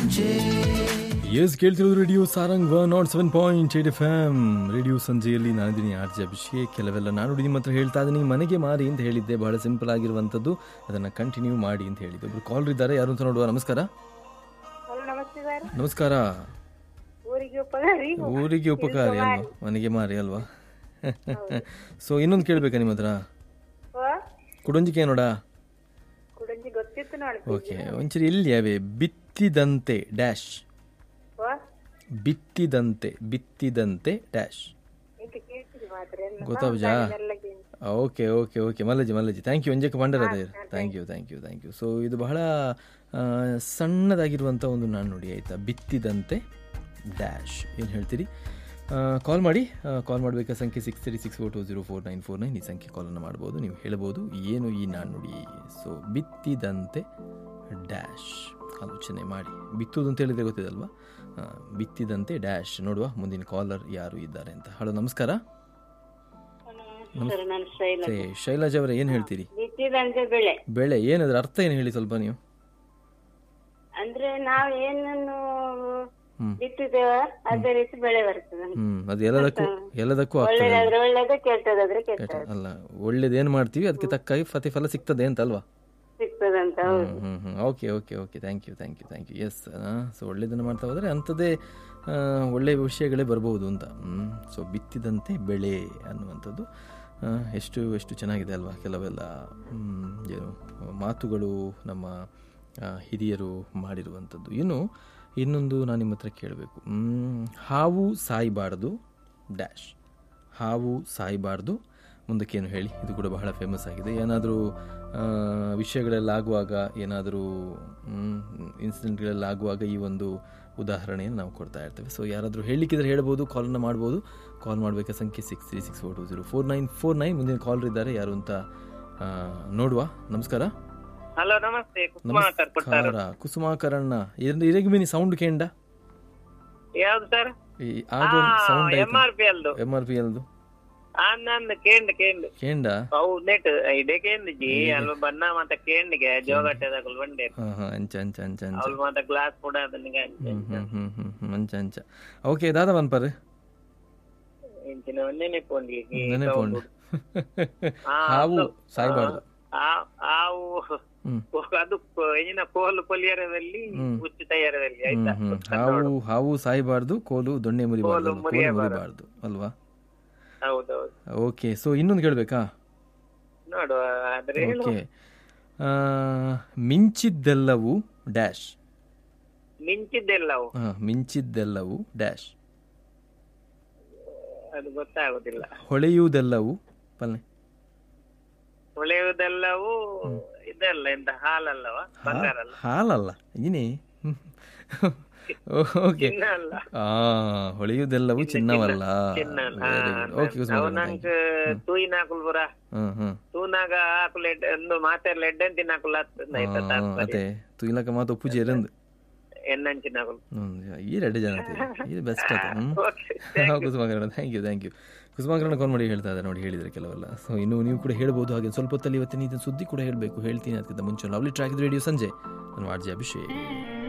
ಸಂಜೆ ಎಸ್ ಕೇಳ್ತಿರೋದು radio Sarang one nought seven point eight F M radio ಸಂಜೆಯಲ್ಲಿ ನಾನಿದ್ದೀನಿ ಆರ್ ಜೆ ಅಭಿಷೇಕ್ ಕೆಲವೆಲ್ಲ ನಾನು ನಿಮ್ಮ ಹತ್ರ ಹೇಳ್ತಾ ಇದ್ದೀನಿ ಮನೆಗೆ ಮಾರಿ ಅಂತ ಹೇಳಿದ್ದೆ ಬಹಳ ಸಿಂಪಲ್ ಆಗಿರುವಂಥದ್ದು ಅದನ್ನು ಕಂಟಿನ್ಯೂ ಮಾಡಿ ಅಂತ ಹೇಳಿದ್ದೆ ಒಬ್ರು ಕಾಲ್ ಇದ್ದಾರೆ ಯಾರು ಅಂತ ನೋಡುವ ನಮಸ್ಕಾರ ಹಲೋ ನಮಸ್ತೆ ಸರ್ ನಮಸ್ಕಾರ ಊರಿಗೆ ಉಪಕಾರಿ ಊರಿಗೆ ಉಪಕಾರಿ ಅಲ್ವಾ ಮನೆಗೆ ಮಾರಿ ಅಲ್ವಾ ಸೊ ಇನ್ನೊಂದು ಕೇಳಬೇಕಾ ನಿಮ್ಮ ಹತ್ರ ಕುಡಂಜಿಕೆ ನೋಡ ಕುಡಂಜಿ ಗೊತ್ತಿತ್ತು ನೋಡಿ ಓಕೆ ಒಂಚೂರು ಎಲ್ಲಿ ಅವೇ ಬಿತ್ತಿದಂತೆ ಡ್ಯಾಶ್ ಓ ಬಿತ್ತಿದಂತೆ ಬಿತ್ತಿದಂತೆ ಡ್ಯಾಶ್ ಇಂತ ಕೇಳ್ತೀರಿ ಮಾತ್ರ ಎಲ್ಲ ಗೊತ್ತಾವ್ಜಾ ಎಲ್ಲ ಕೇಳಿ ಓಕೆ ಓಕೆ ಓಕೆ ಮಲ್ಲಜಿ ಮಲ್ಲಜಿ ಥ್ಯಾಂಕ್ ಯು ಒಂಜಕ್ಕೆ ಬಂಡರ ಅದೇ thank you thank you thank you so ಇದು ಬಹಳ ಆ, ಸಣ್ಣದಾಗಿರುವಂಥ ಒಂದು ನಾಣ್ಣುಡಿ ಆಯಿತಾ ಬಿತ್ತಿದಂತೆ ಡ್ಯಾಶ್ ಏನು ಹೇಳ್ತೀರಿ ಕಾಲ್ ಮಾಡಿ ಕಾಲ್ ಮಾಡಬೇಕಾ ಸಂಖ್ಯೆ six three six four two zero four nine four nine ಈ ಸಂಖ್ಯೆ ಕಾಲನ್ನು ಮಾಡ್ಬೋದು ನೀವು ಹೇಳ್ಬೋದು ಏನು ಈ ನಾಣ್ಣುಡಿ ಸೊ ಬಿತ್ತಿದಂತೆ ಡ್ಯಾಶ್ ಆಲೋಚನೆ ಮಾಡಿ ಬಿತ್ತುವುದು ಅಂತ ಹೇಳಿದ್ರೆ ಗೊತ್ತಿದಲ್ವಾ ಆ, ಬಿತ್ತಿದಂತೆ ಡ್ಯಾಶ್ ನೋಡುವ ಮುಂದಿನ ಕಾಲರ್ ಯಾರು ಇದ್ದಾರೆ ಅಂತ ಹಲೋ ನಮಸ್ಕಾರ ಸರ್ ನಾನು ಶೈಲ ಮತ್ತೆ ಶೈಲಜ್ ಅವರೇ ಏನು ಹೇಳ್ತೀರಿ ಬಿತ್ತಿದಂತೆ ಬೆಳೆ ಬೆಳೆ ಏನದ್ರ ಅರ್ಥ ಏನು ಹೇಳಿ ಸ್ವಲ್ಪ ನೀವು ಅಂದ್ರೆ ನಾವು ಏನನ್ನು ಹ್ಮ್. ಬಿತ್ತಿದ್ದೇವ ಅದೇ ರೀತಿ ಬೆಳೆ ಬರ್ತದೆ ಹ್ಮ್ ಅದು ಎಲ್ಲದಕ್ಕೂ ಎಲ್ಲದಕ್ಕೂ ಆಗ್ತದೆ ಒಳ್ಳೇದಾದ್ರೆ ಒಳ್ಳೇದು ಕೆಟ್ಟದಾದ್ರೆ ಕೆಟ್ಟ ಅಲ್ಲ ಒಳ್ಳೇದೇನು ಮಾಡ್ತೀವಿ ಅದಕ್ಕೆ ತಕ್ಕಾಗಿ ಪ್ರತಿಫಲ ಸಿಗ್ತದೆ ಅಂತ ಅಲ್ವಾ ಸಿಗ್ತದಂತ ಹೌದು hmm hmm hmm okay okay okay thank you thank you thank you yes so ಒಳ್ಳೇದನ್ನು ಮಾಡ್ತಾ ಹೋದರೆ ಅಂಥದ್ದೇ ಆ, ಒಳ್ಳೆಯ ವಿಷಯಗಳೇ ಬರ್ಬೋದು ಅಂತ ಹ್ಮ್ ಸೊ ಬಿತ್ತಿದಂತೆ ಬೆಳೆ ಅನ್ನುವಂಥದ್ದು ಆ, ಎಷ್ಟು ಎಷ್ಟು ಚೆನ್ನಾಗಿದೆ ಅಲ್ವಾ ಕೆಲವೆಲ್ಲ ಹ್ಮ್, ಏನು ಮಾತುಗಳು ನಮ್ಮ ಆ, ಹಿರಿಯರು ಮಾಡಿರುವಂಥದ್ದು ಇನ್ನು ಇನ್ನೊಂದು ನಾನು ನಿಮ್ಮ ಹತ್ರ ಕೇಳಬೇಕು ಹಾವು ಸಾಯಬಾರ್ದು ಡ್ಯಾಶ್ ಹಾವು ಸಾಯಬಾರ್ದು ಮುಂದಕ್ಕೇನು ಹೇಳಿ ಇದು ಕೂಡ ಬಹಳ ಫೇಮಸ್ ಆಗಿದೆ ಏನಾದರೂ ವಿಷಯಗಳೆಲ್ಲ ಆಗುವಾಗ ಏನಾದರೂ ಇನ್ಸಿಡೆಂಟ್ಗಳೆಲ್ಲ ಆಗುವಾಗ ಈ ಒಂದು ಉದಾಹರಣೆಯನ್ನು ನಾವು ಕೊಡ್ತಾ ಇರ್ತೇವೆ ಸೊ ಯಾರಾದರೂ ಹೇಳಲಿಕ್ಕಿದ್ರೆ ಹೇಳ್ಬೋದು ಕಾಲನ್ನು ಮಾಡ್ಬೋದು ಕಾಲ್ ಮಾಡಬೇಕಾ ಸಂಖ್ಯೆ six three six four two zero four nine four nine ಮುಂದಿನ ಕಾಲರ್ ಇದ್ದಾರೆ ಯಾರು ಅಂತ ಆ, ನೋಡುವ ನಮಸ್ಕಾರ ಹಲೋ ನಮಸ್ತೆ ಕುಮಾರ್ ಕೊಟ್ಟಾರ ನಮಸ್ಕಾರ ಕುಸುಮಾಕರಣ್ಣ ಇರಗಿಮಿನಿ ಸೌಂಡ್ ಕೇಂಡ ಯಾವ್ದು ಸರ್ ಈ ಆಗೋ ಸೌಂಡ್ ಎಂ ಆರ್ ಪಿ ಅಲ್ದು ಎಮ್ ಆರ್ ಪಿ ಎಲ್ದು ನಂದು ಕೇಂಡ್ ಕೇಂಡ್ ಕೇಂಡ ಅವು ನೆಟ್ ಇದೇ ಕೇಂದ್ ಜಿ ಅಲ್ವ ಬನ್ನ ಮತ್ತ ಕೇಂಡ್ಗೆ ಜೋಗಟ್ಟೆದಾಗ ಬಂಡೆ ಹಾಂ ಹಾಂ ಅಂಚ ಅಂಚ ಅಂಚ ಅಂಚ ಅವ್ಳು ಮತ್ತ ಗ್ಲಾಸ್ ಕೂಡ ಅದನ್ನಿಗೆ ಹ್ಮ್ ಹ್ಮ್ ಹ್ಮ್ ಹ್ಮ್ ಹ್ಮ್ ಅಂಚ ಅಂಚ ಓಕೆ ದಾದ ಬನ್ಪರ್ ಇಂಚಿನ ಒಂದೇನೆ ಪೋಂಡಿ ನೆನೆಪೋಂಡು ಹಾವು ಸಾಯ್ಬಾರ್ದು ಆವು ಹ್ಮ್ ಅದು ಏನಿನ ಕೋಲು ಪೊಲಿಯರದಲ್ಲಿ ಹುಚ್ಚು ತಯಾರದಲ್ಲಿ ಆಯ್ತಾ ಹ್ಮ್ ಹಾವು ಹಾವು ಸಾಯ್ಬಾರ್ದು ಕೋಲು ದೊಣ್ಣೆ ಮುರಿಬಾರ್ದು ಕೋಲು ಮುರಿಬಾರ್ದು ಅಲ್ವಾ ಹೌದೌದು ಓಕೆ ಸೊ ಇನ್ನೊಂದು ಕೇಳಬೇಕಾ ನೋಡುವ ಆದ್ರೆ ಹೇಳು ಓಕೆ ಮಿಂಚಿದ್ದೆಲ್ಲವು ಡ್ಯಾಶ್ ಮಿಂಚಿದ್ದೆಲ್ಲವು ಹಾಂ ಮಿಂಚಿದ್ದೆಲ್ಲವು ಡ್ಯಾಶ್ ಅದು ಗೊತ್ತಾಗುದಿಲ್ಲ ಹೊಳೆಯುವುದೆಲ್ಲವು ಪಲ್ಲೆ ಹೊಳೆಯುವುದೆಲ್ಲವೂ ಇದಲ್ಲ ಎಂತ ಹಾಲಲ್ಲವ ಬಂಗಾರ ಅಲ್ಲ ಹಾಲಲ್ಲ ಏನೇ ಓಕೆ ಚಿನ್ನ ಅಲ್ಲ ಆ ಹೊಳೆಯುವುದೆಲ್ಲವೂ ಚಿನ್ನವಲ್ಲ ಚಿನ್ನ ಅಲ್ಲ. ವೆರಿ ಗುಡ್ ಓಕೆ ಕುಸುಮ ಅವು ನಂಗ್ ತೂಯಿನ ಹಾಕುಲ್ ಬುರ ಹ್ಮ್ ಹ್ಮ್ ತೂನಾಗ ಹಾಕುಲ್ ಎಡ್ ಒಂದು ಮಾತೆರ್ಲ ಎಡ್ಡೆನ್ ತಿನ್ನಾಕುಲ್ ಆಗ್ತದ ಆಯ್ತಾ ಅದೇ ತುಯಿಲಕ ಮಾತು ಉಪ್ಪುಜಿ ಎರಂದು ಎಣ್ಣಂಚಿನ ಹಾಕುಲ್ ಹ್ಮ್ ಈ ಎರಡು ಜನ ಆಯ್ತು. ಇದು ಬೆಸ್ಟ್ ಆಯ್ತು ಹ್ಮ್ ಓಕೆ ಕುಸುಮಾಕರಣ ಥ್ಯಾಂಕ್ ಯು ಥ್ಯಾಂಕ್ ಯು ಕುಸುಮಾಕರಣ ಕಾಲ್ ಮಾಡಿ ಹೇಳ್ತಾ ಇದ್ದಾರೆ ನೋಡಿ ಹೇಳಿದ್ರೆ ಕೆಲವೆಲ್ಲ ಸೊ ಇನ್ನು ನೀವು ಕೂಡ ಹೇಳ್ಬೋದು ಹಾಗೆ ಸ್ವಲ್ಪ ಹೊತ್ತಲ್ಲಿ ಇವತ್ತಿನ ಇದನ್ನ ಸುದ್ದಿ ಕೂಡ ಹೇಳಬೇಕು ಹೇಳ್ತೀನಿ ಅದಕ್ಕಿಂತ ಮುಂಚೆ ಲವ್ಲಿ ಟ್ರ್ಯಾಕ್ ರೇಡಿಯೋ ಸಂಜೆ ನಾನು ಆರ್ಜೆ ಅಭಿಷೇಕ್